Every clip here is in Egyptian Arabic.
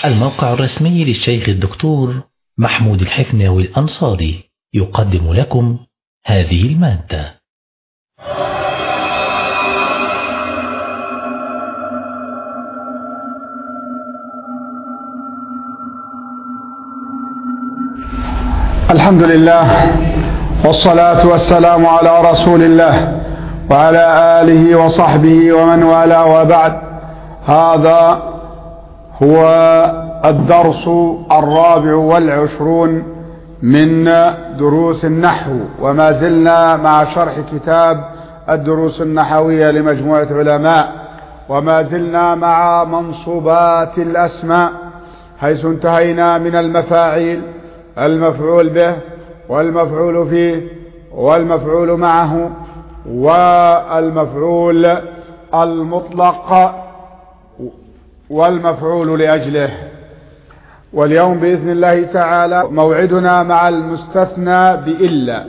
الموقع الرسمي للشيخ الدكتور محمود الحفناوي الأنصاري يقدم لكم هذه المادة الحمد لله والصلاة والسلام على رسول الله وعلى آله وصحبه ومن والاه وبعد هذا هو الدرس الرابع والعشرون من دروس النحو وما زلنا مع شرح كتاب الدروس النحوية لمجموعة علماء وما زلنا مع منصوبات الأسماء حيث انتهينا من المفاعيل المفعول به والمفعول فيه والمفعول معه والمفعول المطلق والمفعول لأجله واليوم بإذن الله تعالى موعدنا مع المستثنى بإلا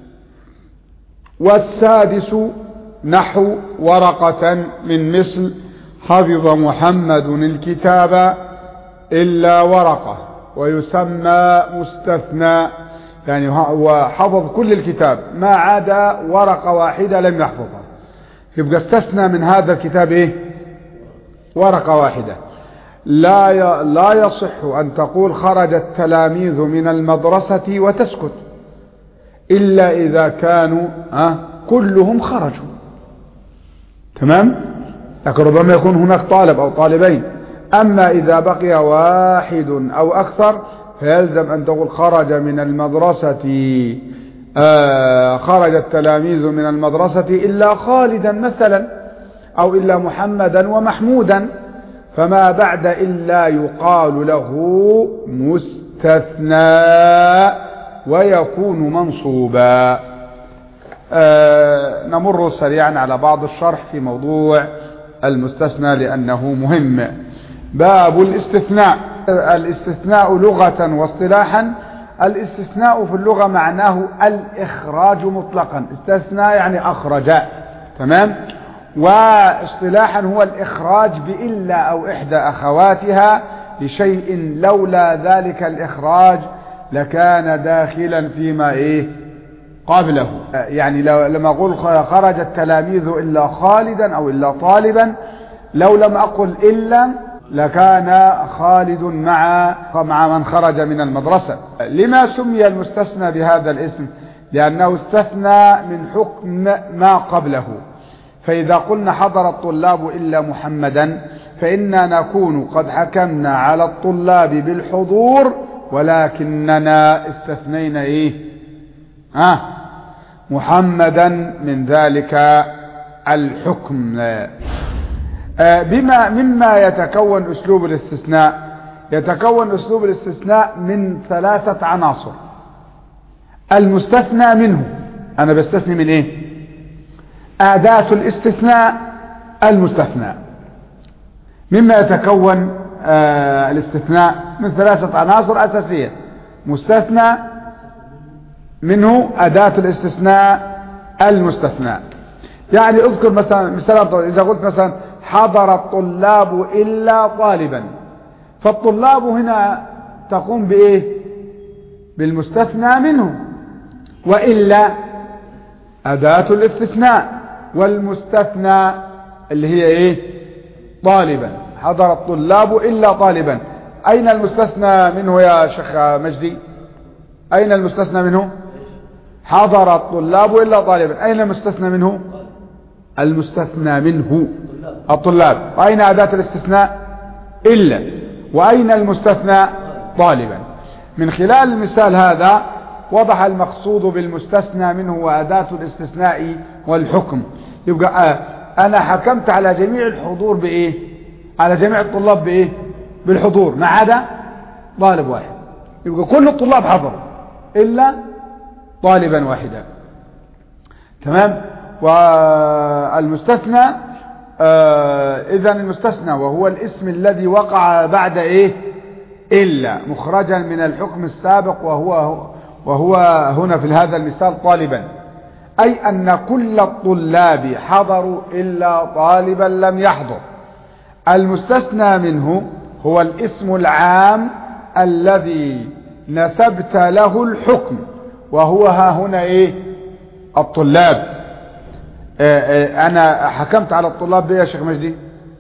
والسادس نحو ورقة من مثل حفظ محمد الكتاب إلا ورقة ويسمى مستثنى يعني هو حفظ كل الكتاب ما عدا ورقة واحدة لم يحفظها يبقى استثنى من هذا الكتاب ايه ورقة واحدة لا لا يصح أن تقول خرج التلاميذ من المدرسة وتسكت إلا إذا كانوا أه كلهم خرجوا تمام لكن ربما يكون هناك طالب أو طالبين أما إذا بقي واحد أو أكثر فيلزم أن تقول خرج من المدرسة آه خرج التلاميذ من المدرسة إلا خالدا مثلا أو إلا محمدا ومحمودا فما بعد إلا يقال له مستثنى ويكون منصوبا آه نمر سريعا على بعض الشرح في موضوع المستثنى لأنه مهم باب الاستثناء الاستثناء لغة واصطلاحا الاستثناء في اللغة معناه الإخراج مطلقا استثنى يعني أخرج تمام واصطلاحا هو الإخراج بإلا أو إحدى أخواتها لشيء لولا ذلك الإخراج لكان داخلا فيما إيه قبله يعني لما أقول خرج التلاميذ إلا خالدا أو إلا طالبا لو لم أقل إلا لكان خالد مع مع من خرج من المدرسة لما سمي المستثنى بهذا الاسم لأنه استثنى من حكم ما قبله فإذا قلنا حضر الطلاب إلا محمدا فإنا نكون قد حكمنا على الطلاب بالحضور ولكننا استثنينا إيه آه محمدا من ذلك الحكم بما مما يتكون أسلوب الاستثناء يتكون أسلوب الاستثناء من ثلاثة عناصر المستثنى منه أنا بستثني من إيه أداة الاستثناء المستثنى مما يتكون آه الاستثناء من ثلاثة عناصر أساسية مستثنى منه أداة الاستثناء المستثنى يعني اذكر مثلا مثلا إذا قلت مثلا حضر الطلاب إلا طالبا فالطلاب هنا تقوم بإيه بالمستثنى منه وإلا أداة الاستثناء والمستثنى اللي هي إيه طالبا حضر الطلاب إلا طالبا أين المستثنى منه يا شيخ مجدي أين المستثنى منه حضر الطلاب إلا طالبا أين المستثنى منه المستثنى منه الطلاب أين أداة الاستثناء إلا وأين المستثنى طالبا من خلال المثال هذا وضح المقصود بالمستثنى منه وأداة الاستثناء والحكم يبقى أنا حكمت على جميع الحضور بإيه على جميع الطلاب بإيه بالحضور ما عدا طالب واحد يبقى كل الطلاب حضروا إلا طالبا واحدا تمام والمستثنى آه اذا المستثنى وهو الاسم الذي وقع بعد ايه الا مخرجا من الحكم السابق وهو وهو هنا في هذا المثال طالبا اي ان كل الطلاب حضروا الا طالبا لم يحضر المستثنى منه هو الاسم العام الذي نسبت له الحكم وهو ها هنا ايه الطلاب آه، آه، انا حكمت على الطلاب بايه يا شيخ مجدي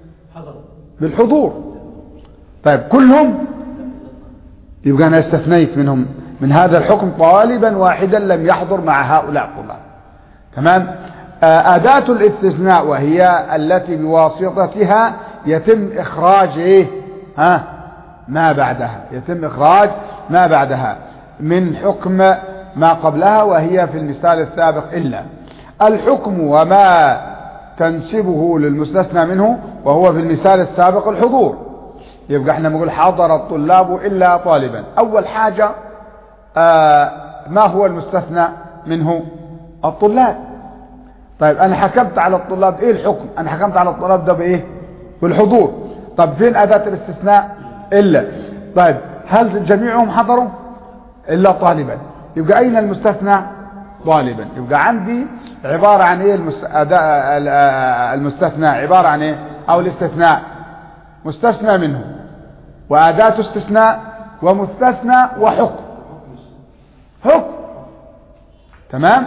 بالحضور طيب كلهم يبقى انا استثنيت منهم من هذا الحكم طالبا واحدا لم يحضر مع هؤلاء الطلاب تمام آه، أداة الاستثناء وهي التي بواسطتها يتم إخراج إيه ها ما بعدها يتم إخراج ما بعدها من حكم ما قبلها وهي في المثال السابق إلا الحكم وما تنسبه للمستثنى منه وهو في المثال السابق الحضور يبقى احنا نقول حضر الطلاب إلا طالبا أول حاجة آه ما هو المستثنى منه الطلاب طيب انا حكمت على الطلاب ايه الحكم انا حكمت على الطلاب ده بايه بالحضور طب فين اداة الاستثناء الا طيب هل جميعهم حضروا الا طالبا يبقى اين المستثنى طالبا يبقى عندي عبارة عن ايه المستثنى عبارة عن ايه او الاستثناء مستثنى منه واداة استثناء ومستثنى وحكم حكم تمام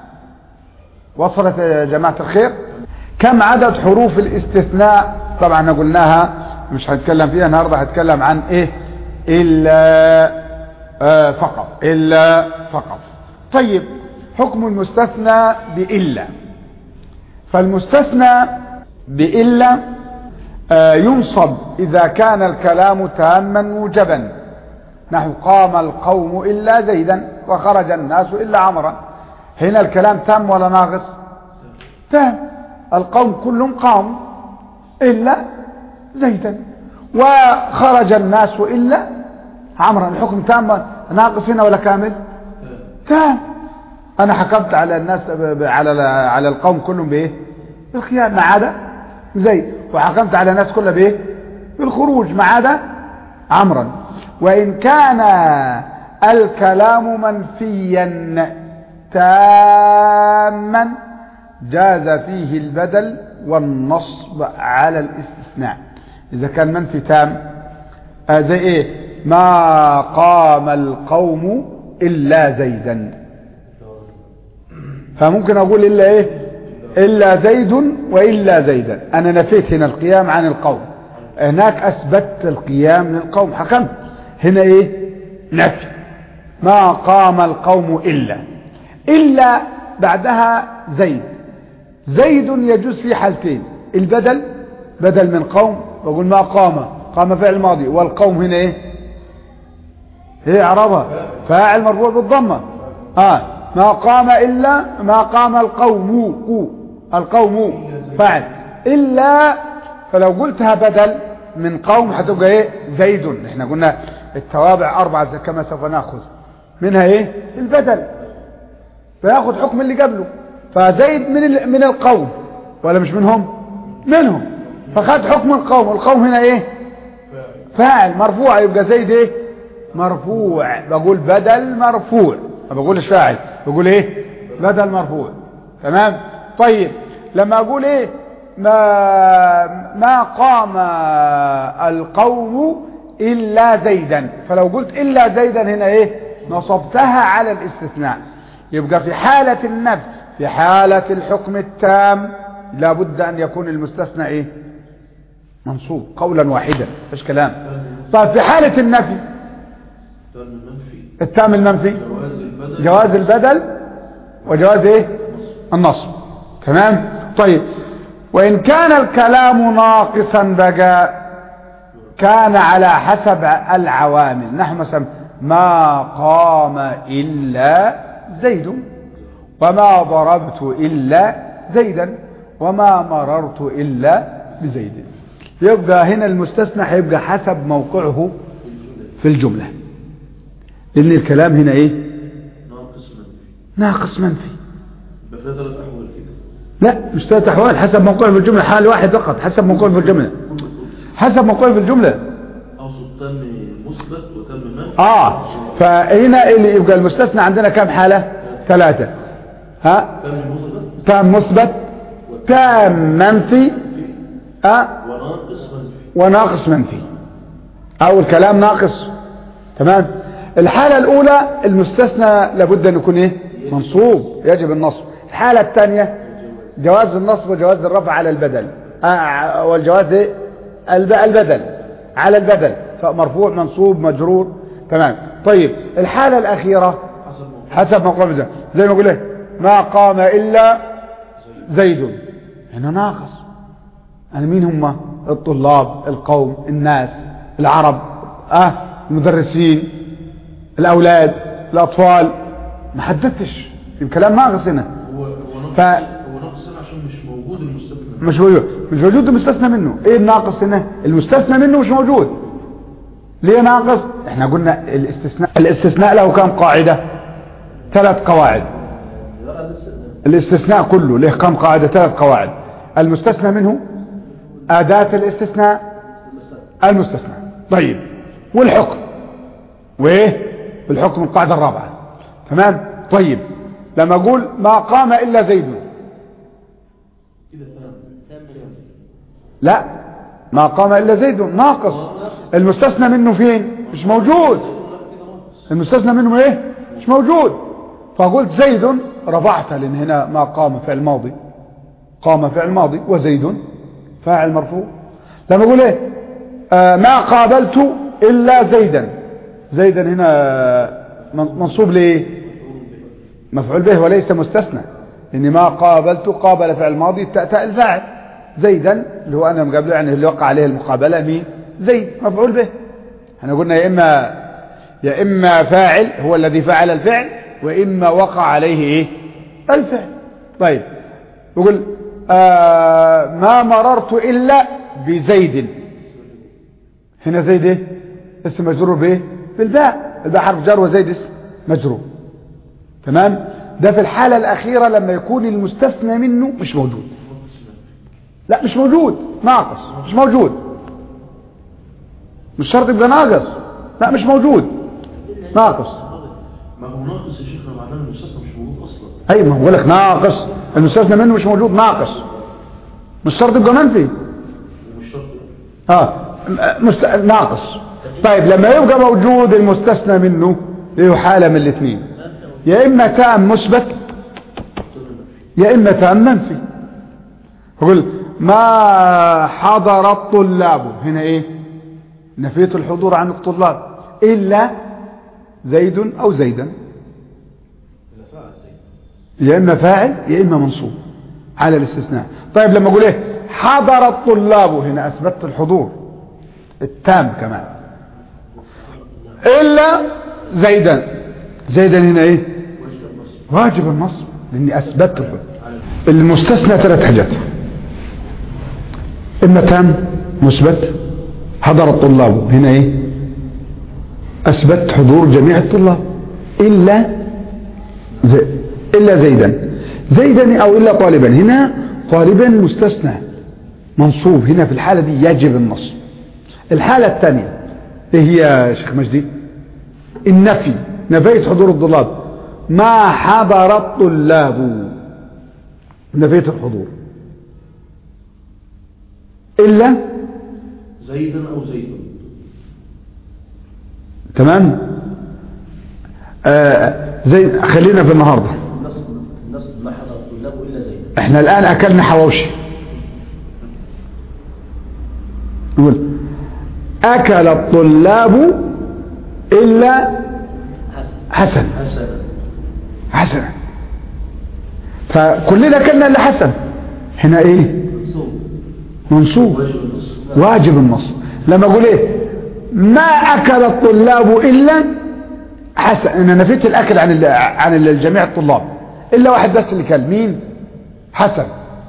وصلت يا جماعة الخير كم عدد حروف الاستثناء طبعا قلناها مش هنتكلم فيها النهاردة هتكلم عن ايه الا آه فقط الا فقط طيب حكم المستثنى بإلا فالمستثنى بإلا آه ينصب إذا كان الكلام تاما موجبا نحو قام القوم إلا زيدا وخرج الناس إلا عمرا هنا الكلام تام ولا ناقص تام القوم كلهم قاموا إلا زيدا وخرج الناس إلا عمرا الحكم تام ناقص هنا ولا كامل تام أنا حكمت على الناس على على القوم كلهم بإيه بالخيار ما عدا زيد وحكمت على الناس كلها بإيه بالخروج ما عدا عمرا وإن كان الكلام منفيا تاما جاز فيه البدل والنصب على الاستثناء إذا كان منفي تام آه زي إيه ما قام القوم إلا زيدا فممكن أقول إلا إيه إلا زيد وإلا زيدا أنا نفيت هنا القيام عن القوم هناك أثبت القيام للقوم حكمت هنا إيه نفي ما قام القوم إلا إلا بعدها زيد زيد يجوز في حالتين البدل بدل من قوم بقول ما قام قام فعل ماضي والقوم هنا ايه ايه اعرابها فاعل مرفوع بالضمه اه ما قام الا ما قام القوم قو القوم فاعل الا فلو قلتها بدل من قوم هتبقى ايه زيد احنا قلنا التوابع اربعه كما سوف ناخذ منها ايه البدل فياخد حكم اللي قبله فزيد من من القوم ولا مش منهم منهم فخد حكم القوم القوم هنا ايه فاعل مرفوع يبقى زيد ايه مرفوع بقول بدل مرفوع ما بقولش فاعل بقول ايه بدل مرفوع تمام طيب لما اقول ايه ما ما قام القوم الا زيدا فلو قلت الا زيدا هنا ايه نصبتها على الاستثناء يبقى في حالة النفي في حالة الحكم التام لابد أن يكون المستثنى إيه منصوب قولا واحدا مش كلام طيب في حالة النفي التام المنفي جواز البدل وجواز ايه النصب تمام طيب وإن كان الكلام ناقصا بقى كان على حسب العوامل نحن مثلا ما قام إلا زيد وما ضربت إلا زيدا وما مررت إلا بزيد يبقى هنا المستثنى هيبقى حسب موقعه في الجملة لأن الكلام هنا إيه ناقص منفي ناقص منفي يبقى فيها ثلاث أحوال كده لا مش ثلاث أحوال حسب موقعه في الجملة حال واحد فقط حسب موقعه في الجملة حسب موقعه في الجملة أقصد تم مثبت وتم منفي آه فهنا اللي يبقى المستثنى عندنا كم حالة ثلاثة ها تم مثبت تام مثبت تام منفي ها وناقص منفي وناقص منفي أو الكلام ناقص تمام الحالة الأولى المستثنى لابد أن يكون إيه منصوب يجب النصب الحالة الثانية جواز النصب وجواز الرفع على البدل آه والجواز إيه؟ الب- البدل على البدل سواء مرفوع منصوب مجرور تمام طيب الحالة الأخيرة حسب موقع حسب ما قام زي زي ما يقول ايه ما قام إلا زيد هنا ناقص يعني مين هم الطلاب القوم الناس العرب اه المدرسين الأولاد الأطفال ما حددتش الكلام ناقص هنا هو هو نقص ف- هو نقص هنا عشان مش موجود المستثنى مش موجود مش موجود المستثنى منه ايه الناقص هنا المستثنى منه مش موجود ليه ناقص احنا قلنا الاستثناء الاستثناء له كم قاعدة ثلاث قواعد الاستثناء كله له كم قاعدة ثلاث قواعد المستثنى منه أداة الاستثناء المستثنى طيب والحكم وايه الحكم القاعدة الرابعة تمام طيب لما اقول ما قام الا زيد كده تمام لا ما قام الا زيد ناقص المستثنى منه فين مش موجود المستثنى منه ايه مش موجود فقلت زيد رفعت لان هنا ما قام فعل ماضي قام فعل ماضي وزيد فاعل مرفوع لما اقول ايه آه ما قابلت الا زيدا زيدا هنا من- منصوب ليه مفعول به وليس مستثنى ان ما قابلت قابل فعل ماضي تأتى الفاعل زيدا اللي هو انا مقابله يعني اللي وقع عليه المقابله مين زيد مفعول به احنا قلنا يا اما يا اما فاعل هو الذي فعل الفعل واما وقع عليه ايه الفعل طيب يقول آه ما مررت الا بزيد هنا زيد ايه اسم مجرور بايه بالباء الباء حرف جر وزيد اسم مجرور تمام ده في الحالة الأخيرة لما يكون المستثنى منه مش موجود لا مش موجود ناقص مش موجود مش شرط يبقى ناقص لا مش موجود ناقص ما هو ناقص يا شيخنا معناه ان المستثنى مش موجود اصلا اي ما بقول لك ناقص المستثنى منه مش موجود ناقص مش شرط يبقى منفي ومش شرط اه مست... ناقص طيب لما يبقى موجود المستثنى منه له حالة من الاثنين يا اما تام مثبت يا اما تام منفي يقول ما حضر الطلاب هنا ايه نفيت الحضور عن الطلاب الا زيد او زيدا يا اما فاعل يا اما منصوب على الاستثناء طيب لما اقول ايه حضر الطلاب هنا اثبتت الحضور التام كمان الا زيدا زيدا هنا ايه واجب النصب لاني اثبتت الحضور المستثنى ثلاث حاجات اما تام مثبت حضر الطلاب هنا ايه اثبت حضور جميع الطلاب الا زي الا زيدا زيدا او الا طالبا هنا طالبا مستثنى منصوب هنا في الحالة دي يجب النصب الحالة الثانية ايه هي يا شيخ مجدي النفي نفيت حضور الطلاب ما حضر الطلاب نفيت الحضور إلا زيدا او زيدا تمام آه زي خلينا في النهاردة النصب النصب ما حضر الطلاب الا زيد احنا الآن أكلنا حواوشي نقول أكل الطلاب إلا حسن حسن حسنا حسن فكلنا أكلنا إلا حسن هنا إيه منصوب منصوب واجب النص واجب النصب لما اقول ايه ما اكل الطلاب الا حسن انا نفيت الاكل عن ال- عن ال- جميع الطلاب الا واحد بس اللي كان مين حسن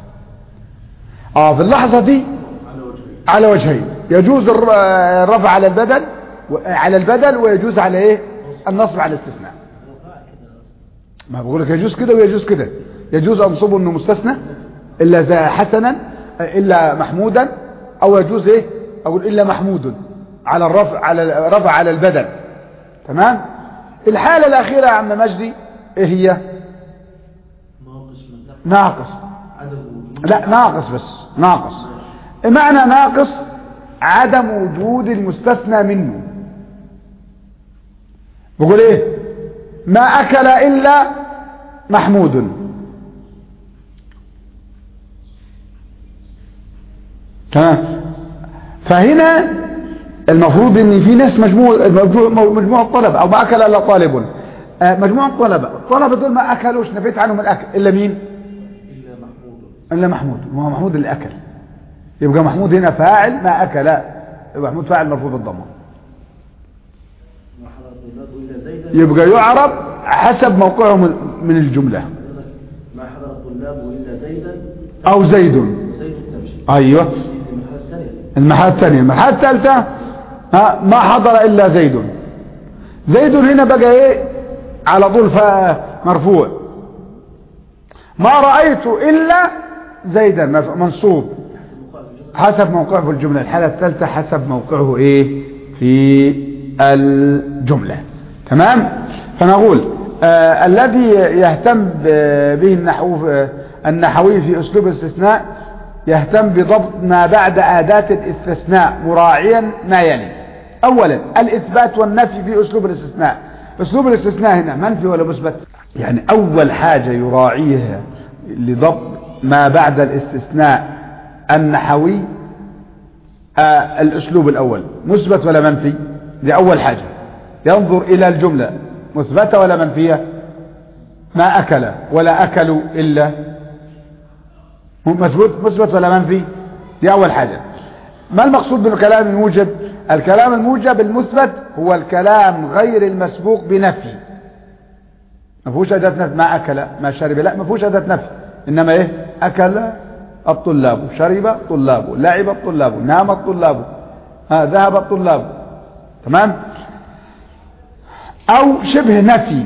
اه في اللحظه دي على وجهين على وجهين يجوز الر- الرفع على البدل و- على البدل ويجوز على ايه النصب على الاستثناء ما بقول لك يجوز كده ويجوز كده يجوز انصبه انه مستثنى الا زي حسنا الا محمودا او يجوز ايه اقول الا محمود على الرفع على الرفع على البدل تمام الحاله الاخيره يا عم مجدي ايه هي ناقص من ناقص عدم وجود لا ناقص بس ناقص معنى ناقص عدم وجود المستثنى منه بقول ايه ما اكل الا محمود تمام فهنا المفروض ان في ناس مجموع مجموع مجموعه طلبه او ما اكل الا طالب آه، مجموعه طلبه الطلبه دول ما اكلوش نفيت عنهم الاكل الا مين إلا محمود الا محمود ما هو محمود اللي اكل يبقى محمود هنا فاعل ما اكل يبقى محمود فاعل مرفوع بالضمه ما حضر الطلاب إلا زيدا يبقى يعرب حسب موقعه من من الجمله ما حضر الطلاب إلا زيدا او زيد وزيد تمشي ايوه في المرحلة الثانية المرحله الثانيه المرحله الثالثه ها ما حضر الا زيد زيد هنا بقى ايه على طول فا- مرفوع ما رايت الا زيدا مف- منصوب حسب موقعه في الجمله الحاله الثالثه حسب موقعه ايه في الجمله تمام فنقول آه الذي يهتم ب- به النحو آه، النحوي في اسلوب الاستثناء يهتم بضبط ما بعد اداه الاستثناء مراعيا ما يلي اولا الاثبات والنفي في اسلوب الاستثناء اسلوب الاستثناء هنا منفي ولا مثبت يعني اول حاجه يراعيها لضبط ما بعد الاستثناء النحوي آه الاسلوب الاول مثبت ولا منفي دي اول حاجه ينظر الى الجمله مثبته ولا منفيه ما اكل ولا اكلوا الا مثبت مثبت ولا منفي دي اول حاجه ما المقصود بالكلام الموجب الكلام الموجب المثبت هو الكلام غير المسبوق بنفي ما فيهوش اداه نفي ما اكل ما شرب لا ما فيهوش اداه نفي انما ايه اكل الطلاب شرب الطلاب لعب الطلاب نام الطلاب ها ذهب الطلاب تمام او شبه نفي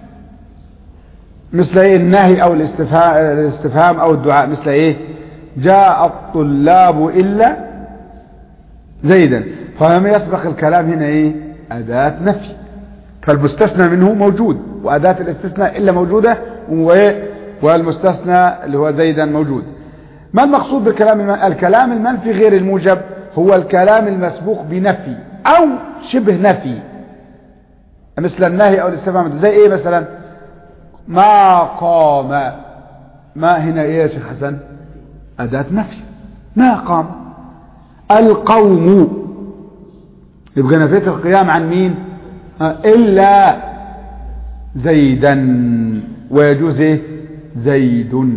مثل ايه النهي او الاستفهام, الاستفهام او الدعاء مثل ايه جاء الطلاب الا زيدا فلم يسبق الكلام هنا ايه اداة نفي فالمستثنى منه موجود واداة الاستثناء الا موجودة وايه والمستثنى اللي هو زيدا موجود ما المقصود بالكلام المنفي الكلام المنفي غير الموجب هو الكلام المسبوق بنفي او شبه نفي مثل النهي او الاستفهام زي ايه مثلا ما قام ما هنا ايه يا شيخ حسن اداة نفي ما قام القوم يبقى نفيت القيام عن مين ها، الا زيدا ويجوز ايه زيد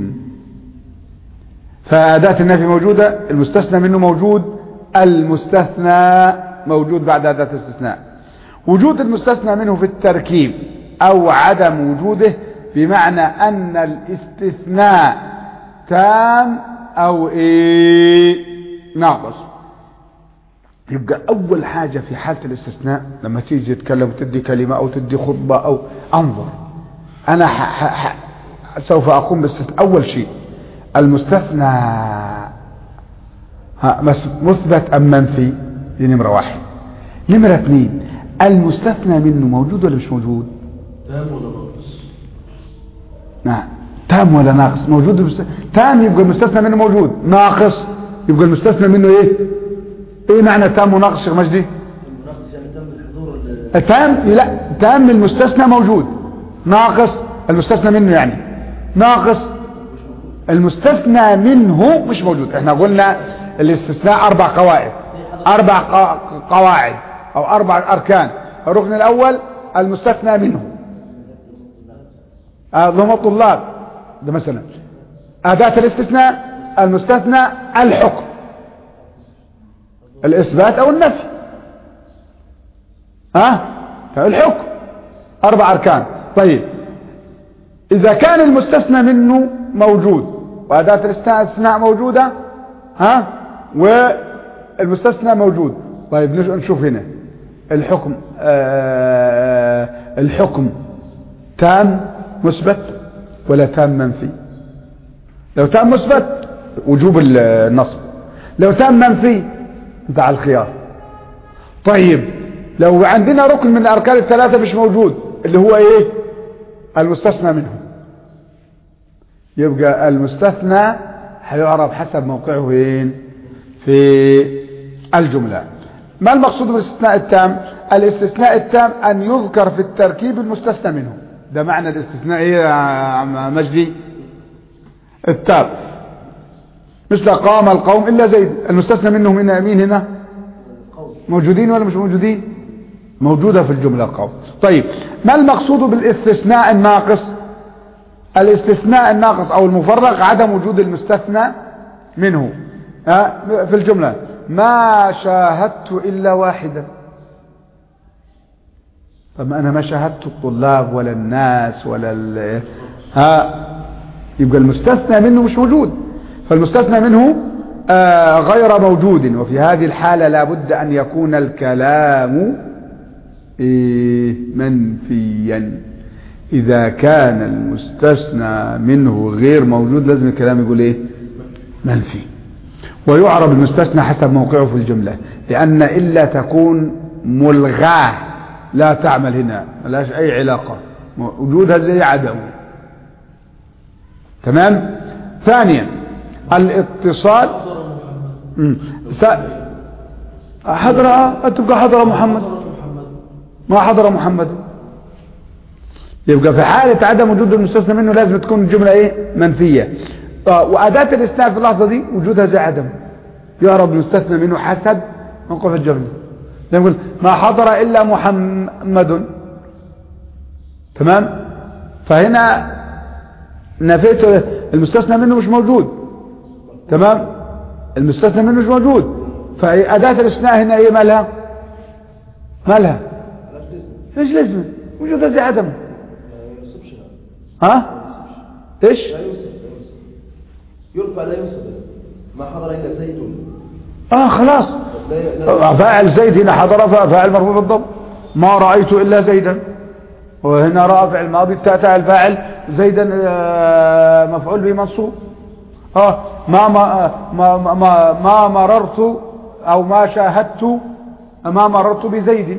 فأداة النفي موجودة المستثنى منه موجود المستثنى موجود بعد أداة الاستثناء وجود المستثنى منه في التركيب أو عدم وجوده بمعنى أن الاستثناء تام أو إيه ناقص يبقى أول حاجة في حالة الاستثناء لما تيجي تتكلم وتدي كلمة أو تدي خطبة أو أنظر أنا ح ح ح سوف أقوم باستثناء أول شيء المستثنى ها، مس- مثبت أم منفي دي نمرة واحد نمرة اثنين المستثنى منه موجود ولا مش موجود تام ولا ناقص نعم تام ولا ناقص موجود المست... تام يبقى المستثنى منه موجود ناقص يبقى المستثنى منه ايه ايه معنى تام وناقص يا شيخ مجدي المناقص يعني تم الحضور ال- تام لا تام المستثنى موجود ناقص المستثنى منه يعني ناقص المستثنى منه مش موجود احنا قلنا الاستثناء اربع قواعد اربع ق- قواعد او اربع اركان الركن الاول المستثنى منه آه، هم الطلاب ده مثلا اداة الاستثناء المستثنى الحكم الاثبات او النفي ها الحكم اربع اركان طيب اذا كان المستثنى منه موجود واداة الاستثناء موجودة ها والمستثنى موجود طيب نش- نشوف هنا الحكم آه الحكم تام مثبت ولا تام منفي لو تام مثبت وجوب ال- النصب لو تام منفي انت على الخيار طيب لو عندنا ركن من الاركان الثلاثه مش موجود اللي هو ايه المستثنى منه يبقى المستثنى هيعرف حسب موقعه وين في الجملة ما المقصود بالاستثناء التام الاستثناء التام أن يذكر في التركيب المستثنى منه ده معنى الاستثناء ايه يا عم مجدي التام مثل قام القوم إلا زيد المستثنى منه من مين هنا موجودين ولا مش موجودين موجودة في الجملة القوم طيب ما المقصود بالاستثناء الناقص الاستثناء الناقص او المفرغ عدم وجود المستثنى منه ها في الجملة ما شاهدت الا واحدا طب انا ما شاهدت الطلاب ولا الناس ولا ال... ها يبقى المستثنى منه مش موجود فالمستثنى منه آه غير موجود وفي هذه الحالة لابد ان يكون الكلام إيه منفيا إذا كان المستثنى منه غير موجود لازم الكلام يقول إيه منفي ويعرب المستثنى حسب موقعه في الجملة لأن إلا تكون ملغاه لا تعمل هنا ملاش أي علاقة وجودها زي عدم تمام ثانيا الاتصال مم. س... حضر تبقى حضر محمد ما حضر محمد يبقى في حالة عدم وجود المستثنى منه لازم تكون الجملة ايه منفية آه وأداة الاستثناء في اللحظة دي وجودها زي عدم يعرب المستثنى منه حسب موقف الجملة زي ما ما حضر إلا محمد تمام فهنا نفيت المستثنى منه مش موجود تمام المستثنى منه مش موجود فأداة الاستثناء هنا ايه مالها مالها ايش لازمه وجودها زي عدم ها ايش لا يوسف لا يوسف يرفع لا يوسف ما حضر إلا زيد اه خلاص لا لا فاعل زيد هنا حضر فاعل مرفوع بالضم ما رأيت إلا زيدا وهنا رأى فعل ماضي تأتى الفاعل زيدا آه، مفعول به منصوب اه ما ما ما ما, ما مررت او ما شاهدت ما مررت بزيد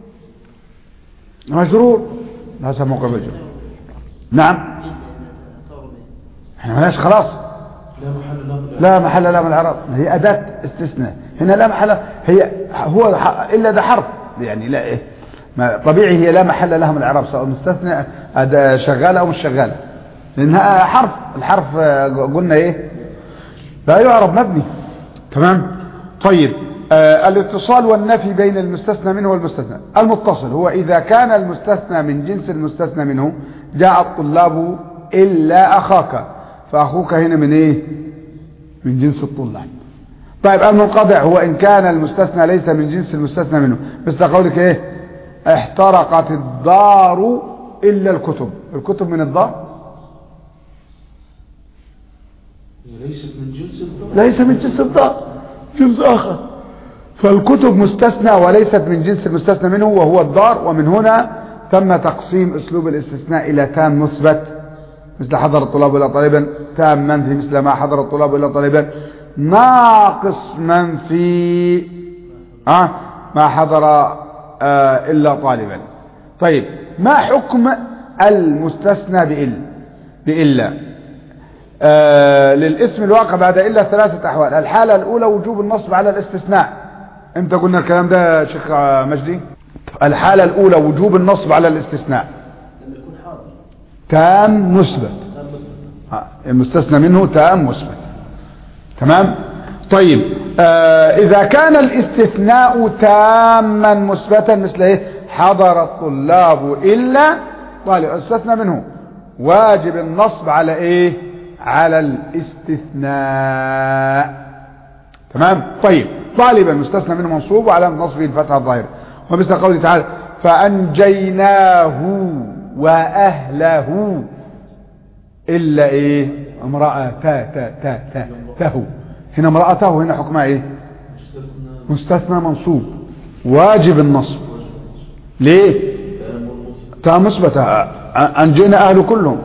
مجرور هذا موقع مجرور نعم احنا ملاش خلاص لا محل له من لا محل لها من العرب هي أداة استثناء هنا لا محل هي هو ح- إلا ده حرف يعني لا إيه ما طبيعي هي لا محل لها من العرب سواء مستثنى أداة شغالة أو مش شغالة لأنها حرف الحرف آه، قلنا إيه لا يعرب مبني تمام طيب آه الاتصال والنفي بين المستثنى منه والمستثنى المتصل هو إذا كان المستثنى من جنس المستثنى منه جاء الطلاب إلا أخاك فأخوك هنا من إيه من جنس الطلاب طيب المنقطع هو إن كان المستثنى ليس من جنس المستثنى منه مثل قولك إيه احترقت الدار إلا الكتب الكتب من الدار ليست من جنس الدار ليس من جنس الدار جنس آخر فالكتب مستثنى وليست من جنس المستثنى منه وهو الدار ومن هنا تم تقسيم أسلوب الاستثناء إلى تام مثبت مثل حضر الطلاب إلى طالبا تام منفي مثل ما حضر الطلاب إلى طالبا ناقص منفي ها ما حضر آه إلا طالبا طيب ما حكم المستثنى بإل بإلا آه للاسم الواقع بعد إلا ثلاثة أحوال الحالة الأولى وجوب النصب على الاستثناء امتى قلنا الكلام ده يا شيخ آه، مجدي الحالة الأولى وجوب النصب على الاستثناء لما يكون حاضر تام مثبت تام مثبت. آه، المستثنى منه تام مثبت تمام طيب آه إذا كان الاستثناء تاما مثبتا مثل ايه حضر الطلاب إلا طالب استثنى منه واجب النصب على ايه على الاستثناء تمام طيب طالبا مستثنى منه منصوب وعلى نصبه الفتحة الظاهرة ومثل قوله تعالى فأنجيناه وأهله إلا إيه امرأة تا تا تا تا ته هنا امرأته هنا حكمها إيه مستثنى مستثنى منصوب واجب النصب ليه تام والمثبت تا مثبتة أنجينا أهله كلهم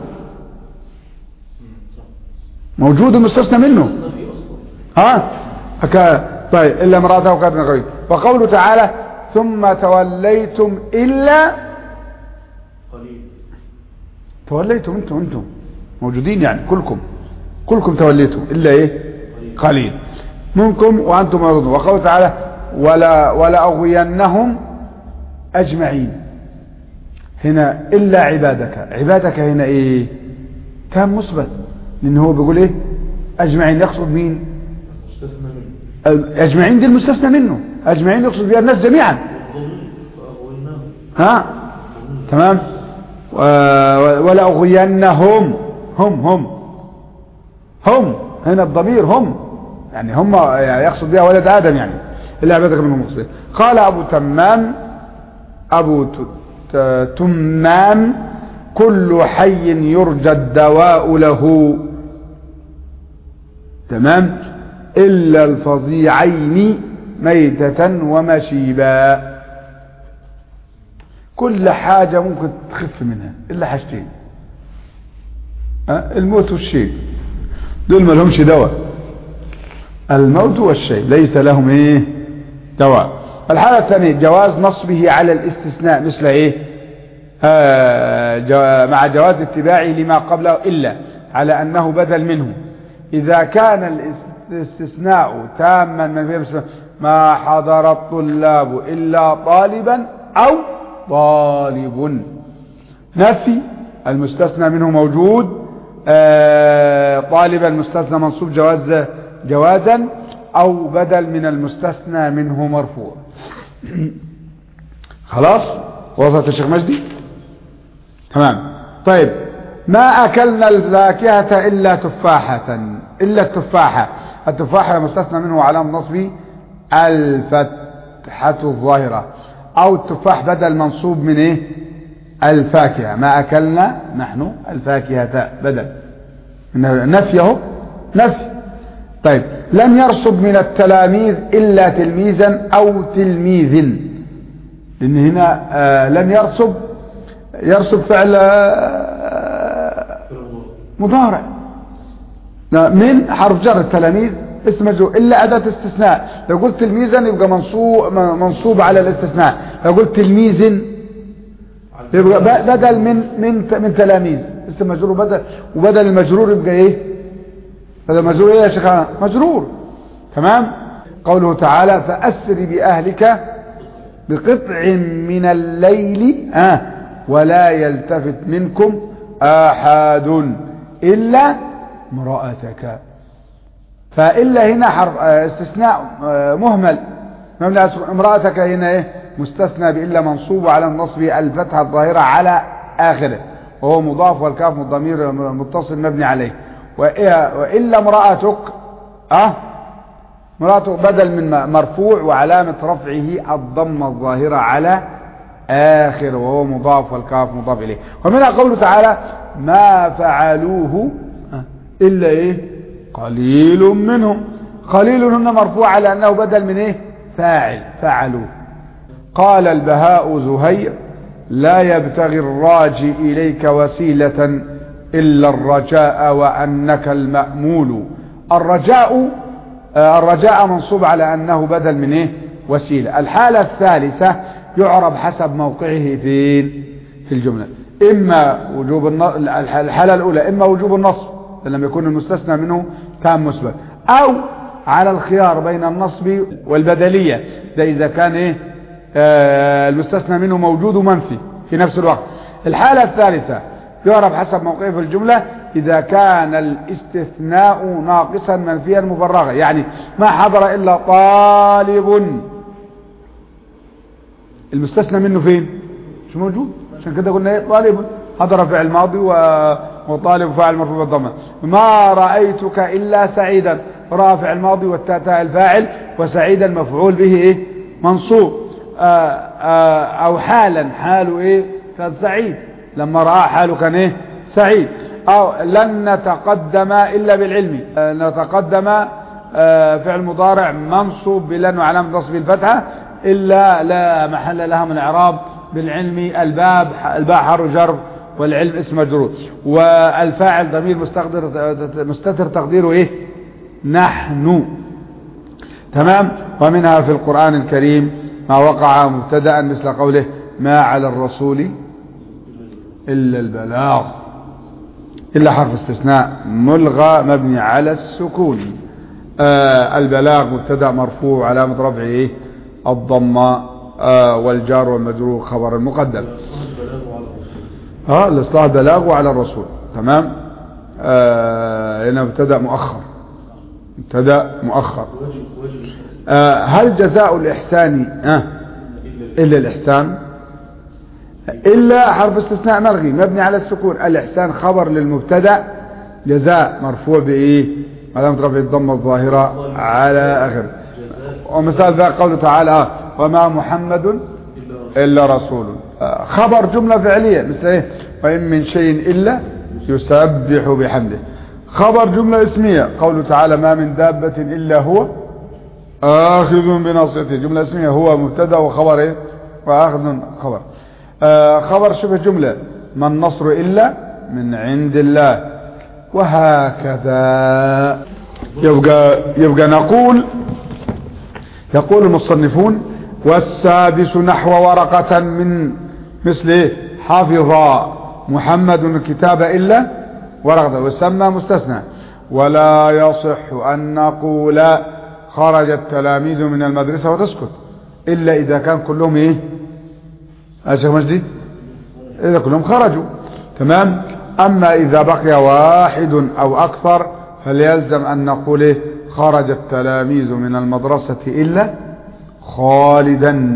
موجود المستثنى منه ما في أصلا ها هكا طيب إلا امرأته كانت من غيره وقوله تعالى ثم توليتم إلا قليل توليتم انتم انتم موجودين يعني كلكم كلكم توليتم إلا إيه قليل منكم وأنتم معرضون وقوله تعالى ولا ولا أغوينهم أجمعين هنا إلا عبادك عبادك هنا إيه كان مثبت لأن هو بيقول إيه أجمعين يقصد مين أجمعين دي المستثنى منه أجمعين يقصد بها الناس جميعا ها تمام ولا أغوينهم هم هم هم هنا الضمير هم يعني هم يعني يقصد بها ولد آدم يعني إلا عبادك منهم مقصد قال أبو تمام أبو تمام كل حي يرجى الدواء له تمام إلا الفظيعين ميتة ومشيبا كل حاجة ممكن تخف منها إلا حاجتين الموت والشيء دول ما لهمش دواء الموت والشيء ليس لهم ايه دواء الحالة الثانية جواز نصبه على الاستثناء مثل ايه آه جو مع جواز اتباعه لما قبله إلا على أنه بدل منه إذا كان الاستثناء تاما من ما حضر الطلاب إلا طالبا أو طالب نفي المستثنى منه موجود آه طالب المستثنى منصوب جواز جوازا أو بدل من المستثنى منه مرفوع خلاص وصلت الشيخ مجدي تمام طيب ما أكلنا الفاكهة إلا تفاحة إلا التفاحة التفاحة مستثنى منه علامة نصبي الفتحة الظاهرة أو التفاح بدل منصوب من إيه الفاكهة ما أكلنا نحن الفاكهة بدل نفيه نفي طيب لم يرسب من التلاميذ إلا تلميذا أو تلميذ لأن هنا آه لم يرسب يرسب فعل آه مضارع من حرف جر التلاميذ اسم مجرور إلا أداة استثناء لو قلت تلميذا يبقى منصوب, منصوب على الاستثناء لو قلت تلميذ يبقى بدل من من من تلاميذ اسم مجرور بدل وبدل المجرور يبقى ايه بدل المجرور ايه يا شيخ مجرور تمام قوله تعالى فأسر بأهلك بقطع من الليل آه ولا يلتفت منكم أحد إلا امرأتك فإلا هنا حرف استثناء مهمل مبنى امرأتك هنا ايه مستثنى بإلا منصوب على النصب الفتحة الظاهرة على آخره وهو مضاف والكاف الضمير متصل مبني عليه وإلا امرأتك أه امرأتك بدل من مرفوع وعلامة رفعه الضمة الظاهرة على آخر وهو مضاف والكاف مضاف إليه ومنها قوله تعالى ما فعلوه إلا إيه قليل منهم قليل هنا مرفوع على أنه بدل من إيه فاعل فعلوه قال البهاء زهير لا يبتغي الراجي إليك وسيلة إلا الرجاء وأنك المأمول الرجاء الرجاء منصوب على أنه بدل من إيه وسيلة الحالة الثالثة يعرب حسب موقعه فين في الجملة إما وجوب الحالة الأولى إما وجوب النصب لم يكن المستثنى منه كان مثبت أو على الخيار بين النصب والبدلية ده إذا كان إيه آه المستثنى منه موجود ومنفي في نفس الوقت الحالة الثالثة يعرف حسب موقعه في الجملة إذا كان الاستثناء ناقصا منفيا مفرغا يعني ما حضر إلا طالب المستثنى منه فين مش موجود عشان كده قلنا ايه طالب حضر فعل ماضي وطالب فاعل مرفوع بالضمه ما رأيتك إلا سعيدا راى فعل ماضي والتاء الفاعل وسعيدا مفعول به ايه منصوب آآ آآ او حالا حاله ايه كان سعيد لما رأى حاله كان ايه سعيد او لن نتقدم الا بالعلم نتقدم فعل مضارع منصوب بلن وعلامة نصب الفتحة الا لا محل لها من اعراب بالعلم الباب الباء حرف جر والعلم اسم مجرور والفاعل ضمير مستقدر مستتر تقديره ايه نحن تمام ومنها في القرآن الكريم ما وقع مبتدا مثل قوله ما على الرسول إلا البلاغ إلا حرف استثناء ملغى مبني على السكون آه البلاغ مبتدا مرفوع علامة رفعه إيه الضمة آه والجار والمجرور خبر المقدم ها الإصلاح البلاغ وعلى الرسول تمام آه هنا ابتدأ مؤخر ابتدأ مؤخر آه هل جزاء الإحسان آه إلا الإحسان إلا حرف استثناء ملغي مبني على السكون الإحسان خبر للمبتدا جزاء مرفوع بإيه علامة رفع الضمة الظاهرة على آخر ومثال ذا قوله تعالى آه، وما محمد إلا رسول آه، خبر جملة فعلية مثل إيه وإن من شيء إلا يسبح بحمده خبر جملة اسمية قوله تعالى ما من دابة إلا هو آخذ بناصيته جملة اسمية هو مبتدا وخبر إيه وآخذ خبر آه خبر شبه جملة ما النصر إلا من عند الله وهكذا يبقى, يبقى نقول يقول المصنفون والسادس نحو ورقة من مثل إيه؟ حفظ محمد الكتاب إلا ورقة وسمى مستثنى ولا يصح أن نقول خرج التلاميذ من المدرسة وتسكت إلا إذا كان كلهم إيه أشيخ مجدي إذا كلهم خرجوا تمام أما إذا بقي واحد أو أكثر فليلزم أن نقول إيه خرج التلاميذ من المدرسة إلا خالدا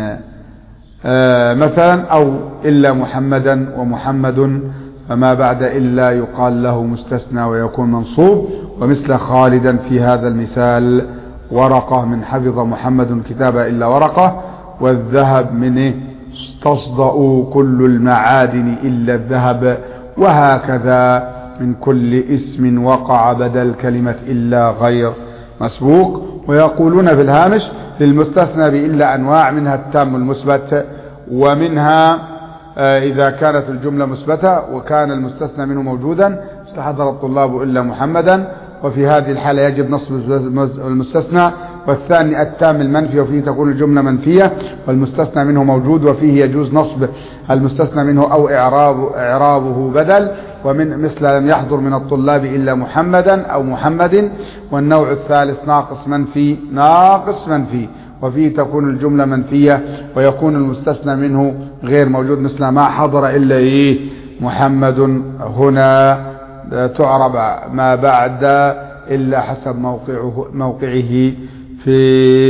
آه مثلا أو إلا محمدا ومحمد فما بعد إلا يقال له مستثنى ويكون منصوب ومثل خالدا في هذا المثال ورقة من حفظ محمد كتاب إلا ورقة والذهب من إيه تصدأ كل المعادن إلا الذهب وهكذا من كل اسم وقع بدل كلمة إلا غير مسبوق ويقولون في الهامش للمستثنى بإلا أنواع منها التام المثبت ومنها آه، إذا كانت الجملة مثبتة وكان المستثنى منه موجودا استحضر الطلاب إلا محمدا وفي هذه الحالة يجب نصب المستثنى والثاني التام المنفي وفيه تكون الجملة منفية والمستثنى منه موجود وفيه يجوز نصب المستثنى منه أو إعراب إعرابه بدل ومن مثل لم يحضر من الطلاب إلا محمدا أو محمد والنوع الثالث ناقص منفي ناقص منفي وفيه تكون الجملة منفية ويكون المستثنى منه غير موجود مثل ما حضر إلا إيه محمد هنا تعرب ما بعد إلا حسب موقعه, موقعه في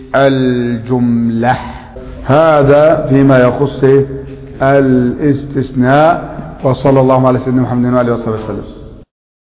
الجملة هذا فيما يخص الاستثناء وصلى الله على سيدنا محمد وآله وصحبه وسلم